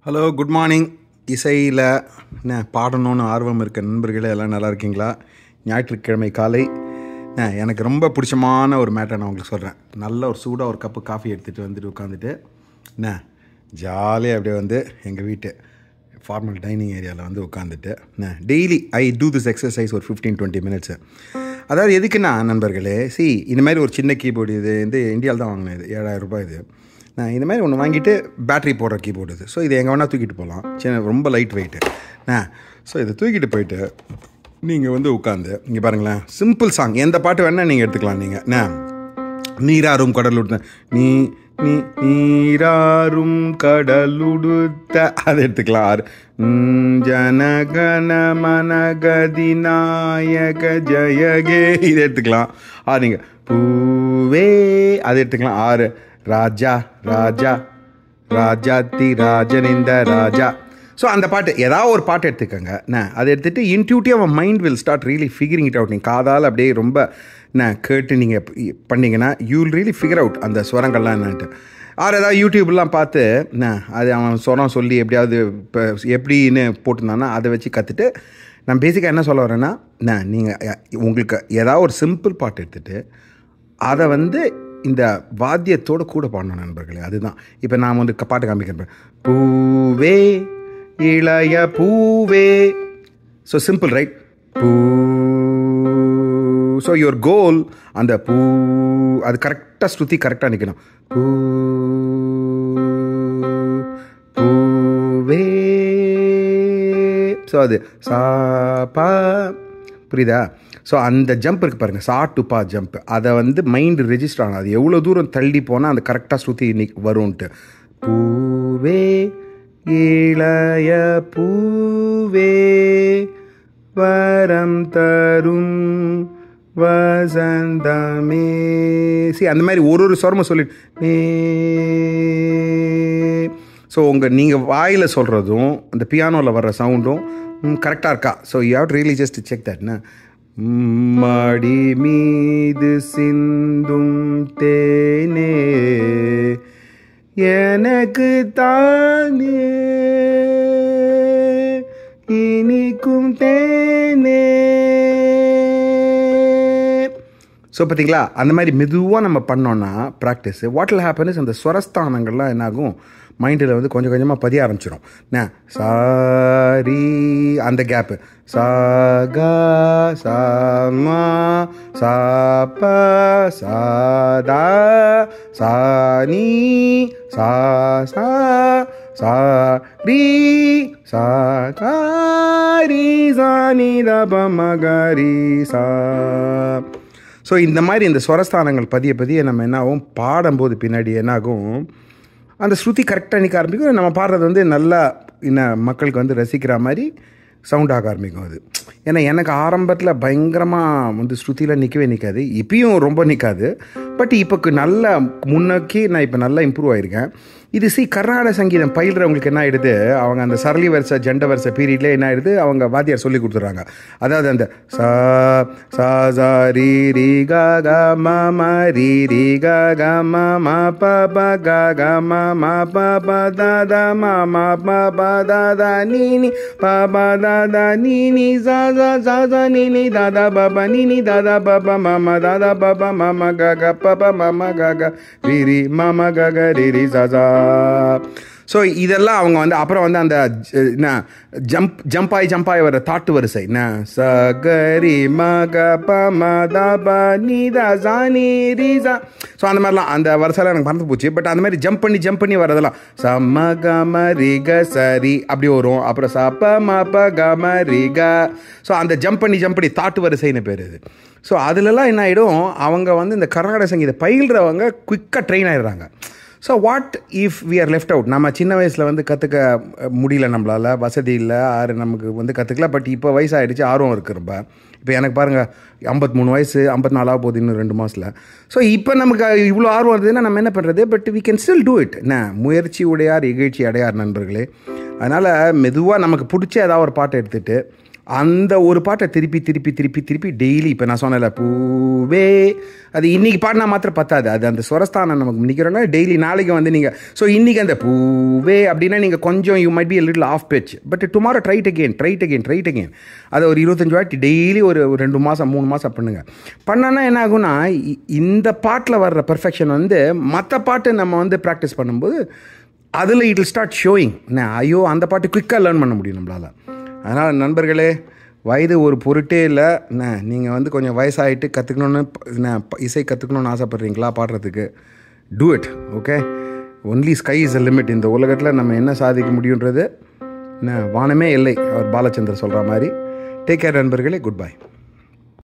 hello good morning இசையில் என்ன பாடணும்னு ஆர்வம் இருக்க நண்பர்களே எல்லாம் நல்லா இருக்கீங்களா ஞாயிற்றுக்கிழமை காலை என்ன, எனக்கு ரொம்ப பிடிச்சமான ஒரு மேட்டர் நான் உங்களுக்கு சொல்கிறேன் நல்ல ஒரு சூடாக ஒரு கப்பு காஃபி எடுத்துகிட்டு வந்துட்டு உட்காந்துட்டு என்ன ஜாலியாக அப்படியே வந்து எங்கள் வீட்டு ஃபார்மல் டைனிங் ஏரியாவில் வந்து உட்காந்துட்டு என்ன daily I do this exercise ஒரு ஃபிஃப்டீன் டுவெண்ட்டி மினிட்ஸு அதாவது எதுக்குன்னா நண்பர்களே சி இந்த மாதிரி ஒரு சின்ன கீபோர்டு இது வந்து இந்தியாவில் தான் வாங்கினேன் இது ஏழாயிரம் ரூபாய் இது நான் இந்த மாதிரி ஒன்று வாங்கிட்டு பேட்டரி போடுற கீபோர்டு இது ஸோ இதை எங்கே வேணால் தூக்கிட்டு போகலாம் சின்ன ரொம்ப லைட் வெயிட்டு ஆ ஸோ இதை தூக்கிட்டு போயிட்டு நீங்கள் வந்து உட்காந்து இங்கே பாருங்களேன் சிம்பிள் சாங் எந்த பாட்டு வேணால் நீங்கள் எடுத்துக்கலாம் நீங்கள் என்ன நீராறும் கடலுடுத்த நீ நீ நீராறும் கடலுடுத்த அதை எடுத்துக்கலாம் ஆறு ம், ஜனகண மனகதி நாயக ஜயகே இதை எடுத்துக்கலாம் ஆறு நீங்கள் பூவே அதை எடுத்துக்கலாம் ஆறு ராஜா ராஜா ராஜாத்தி ராஜனிந்த ராஜா ஸோ அந்த பாட்டு ஏதாவது ஒரு பாட்டு எடுத்துக்கோங்க என்ன அதை எடுத்துகிட்டு இன்ட்யூட்டிவ் அவன் mind will start really figuring it out நீங்கள் காதால் அப்படியே ரொம்ப என்ன கேட்டு நீங்கள் பண்ணீங்கன்னா you will really figure out அந்த ஸ்வரங்கள்லாம் என்னன்ட்டு ஆறு ஏதாவது யூடியூப்லாம் பார்த்து என்ன அது அவன் சொரம் சொல்லி எப்படியாவது இப்போ எப்படின்னு போட்டிருந்தான்னா அதை வச்சு கற்றுட்டு நான் பேசிக்காக என்ன சொல்ல வரேன்னா என்ன நீங்கள் உங்களுக்கு ஏதாவது ஒரு சிம்பிள் பாட்டு எடுத்துகிட்டு அதை வந்து இந்த வாத்தியத்தோட கூட பாடணும் நண்பர்களே அதுதான் இப்போ நான் வந்து க- பாட்டு காமிக்கிறேன் பூவே இளைய பூவே ஸோ சிம்பிள் ரைட் பூ ஸோ யுவர் கோல் அந்த பூ அது கரெக்டாக ஸ்ருதி கரெக்டாக நிற்கணும் பூ பூவே ஸோ அது சா பா புரியுதா ஸோ அந்த ஜம்ப் இருக்கு பாருங்க சா டு பா ஜம்ப் அதை வந்து மைண்டு ரெஜிஸ்டர் ஆகும் அது எவ்வளோ தூரம் தள்ளி போனால் அந்த கரெக்டாக ஸ்ருதி நிக் வரும்ன்ட்டு பூவே இளைய பூவே வரம் தரும் வசந்தமே சி அந்த மாதிரி ஒரு ஒரு ஸ்வரமும் சொல்லி ஸோ உங்கள் நீங்கள் வாயில் சொல்கிறதும் அந்த பியானோவில் வர்ற சவுண்டும் கரெக்டாக இருக்கா so you have really just check தட்னா மாடி மீது சிந்தும் தேனே எனக்கு தானே இனிக்கும் தேனே ஸோ பார்த்தீங்களா அந்த மாதிரி மெதுவாக நம்ம பண்ணோன்னா practice what will happen is அந்த ஸ்வரஸ்தானங்கள்லாம் என்னாகும் மைண்டில் வந்து கொஞ்சம் கொஞ்சமாக பதிய ஆரம்பிச்சிடும் என்ன சாரி அந்த கேப்பு சா கா சா மா சா ப சா தா சா நீ சா சா சா ரீ சா கா ரீ சா நீ த ப ம க ரீ சா ஸோ இந்த மாதிரி இந்த ஸ்வரஸ்தானங்கள் பதிய பதிய நம்ம என்ன ஆகும் பாடும்போது பின்னாடி என்னாகும் அந்த ஸ்ருதி கரெக்டாக நிற்க ஆரம்பிக்கும் நம்ம பாடுறது வந்து நல்லா இன்னும் மக்களுக்கு வந்து ரசிக்கிற மாதிரி சவுண்ட் ஆக ஆரம்பிக்கும் அது ஏன்னா எனக்கு ஆரம்பத்தில் பயங்கரமாக வந்து ஸ்ருதியில் நிற்கவே நிற்காது இப்பயும் ரொம்ப நிற்காது பட் இப்போ நல்லா முன்னோக்கி நான் இப்போ நல்லா இம்ப்ரூவ் ஆயிருக்கேன் இது சி கர்நாடக சங்கீதம் பயில்றவங்களுக்கு என்ன ஆயிடுது அவங்க அந்த சரளி வரிசை ஜண்ட வரிசை பீரியட்ல என்ன ஆயிடுது அவங்க வாத்தியார் சொல்லி கொடுத்துட்றாங்க அதாவது அந்த சா சா சா ரீ ரீ கா கா ம ம ரீ ரீ கா கா ம ம ப ப கா கா ம ம ப ப த த ம ம ப ப த த நீ நீ ப ப த த நீ நீ சா சா சா சா நீ நீ த த ப ப நீ நீ த த ப ப ம ம த த ப ப ம ம க க ப ப ம ம க க ரீ ரீ ம ம க க ரீ ரீ சா சா ஸோ இதெல்லாம் அவங்க வந்து அப்புறம் வந்து அந்த ஜ- என்ன ஜம்ப் ஜம்ப் ஆகி ஜம்ப் ஆகி வர தாட்டு வரிசை என்ன ச க ரி ம க ப ம த ப நீ த சா நீ ரி சா ஸோ அந்த மாதிரிலாம் அந்த வரிசைலாம் எனக்கு மறந்து போச்சு பட் அந்த மாதிரி ஜம்ப் பண்ணி ஜம்ப் பண்ணி வரதெல்லாம் ச ம க ம ரி க ச ரி அப்படி வரும் அப்புறம் ச ப ம ப க ம ரி க ஸோ அந்த ஜம்ப் பண்ணி ஜம்ப் பண்ணி தாட்டு வரிசைன்னு பேர் இது ஸோ அதுலலாம் என்ன ஆகிடும் அவங்க வந்து இந்த கர்நாடக சங்கீத பயில்றவங்க குயிக்காக ட்ரெயின் ஆயிடுறாங்க so what if we are left out நம்ம சின்ன வயசில் வந்து கற்றுக்க முடியல நம்மளால் வசதி இல்லை ஆறு நமக்கு வந்து கற்றுக்கல பட் இப்போ வயசாகிடுச்சு ஆர்வம் இருக்குது ரொம்ப இப்போ எனக்கு பாருங்கள் ஐம்பத்தி மூணு வயசு ஐம்பத்தி நாலாக போகுது இன்னும் ரெண்டு மாதத்தில் ஸோ இப்போ நமக்கு இவ்வளோ ஆர்வம் வருதுன்னா நம்ம என்ன பண்ணுறது but we can still do it என்ன முயற்சி உடையார் இகழ்ச்சி அடையார் நண்பர்களே அதனால் மெதுவாக நமக்கு பிடிச்ச ஏதாவது ஒரு பாட்டை எடுத்துகிட்டு அந்த ஒரு பாட்டை திருப்பி திருப்பி திருப்பி திருப்பி டெய்லி இப்போ நான் சொன்னல பூவே அது இன்னைக்கு பாடினா மாத்திரம் பத்தாது அது அந்த ஸ்வரஸ்தானம் நமக்கு நிற்கிறோன்னா டெய்லி நாளைக்கு வந்து நீங்கள் ஸோ இன்றைக்கி அந்த பூவே அப்படின்னா நீங்கள் கொஞ்சம் you might be little off pitch but tomorrow try it again try it again try it again அதை ஒரு இருபத்தஞ்சு வாட்டி டெய்லி ஒரு ஒரு ரெண்டு மாதம் மூணு மாதம் பண்ணுங்க பண்ணனா என்ன ஆகும்னா இ- இந்த பாட்டில் வர்ற பெர்ஃபெக்ஷன் வந்து மற்ற பாட்டு நம்ம வந்து ப்ராக்டிஸ் பண்ணும்போது அதில் இட் will ஸ்டார்ட் ஷோயிங் ஐயோ அந்த பாட்டு குயிக்காக லேர்ன் பண்ண முடியும் நம்மளால் அதனால் நண்பர்களே வயது ஒரு பொருட்டே இல்லை என்ன நீங்கள் வந்து கொஞ்சம் வயசாகிட்டு கற்றுக்கணுன்னு என்ன இசை கற்றுக்கணுன்னு ஆசைப்பட்றீங்களா பாடுறதுக்கு do it okay only sky is a limit இந்த உலகத்தில் நம்ம என்ன சாதிக்க முடியுன்றது என்ன வானமே இல்லை அவர் பாலச்சந்தர் சொல்கிற மாதிரி டேக் கேர் நண்பர்களே குட் பை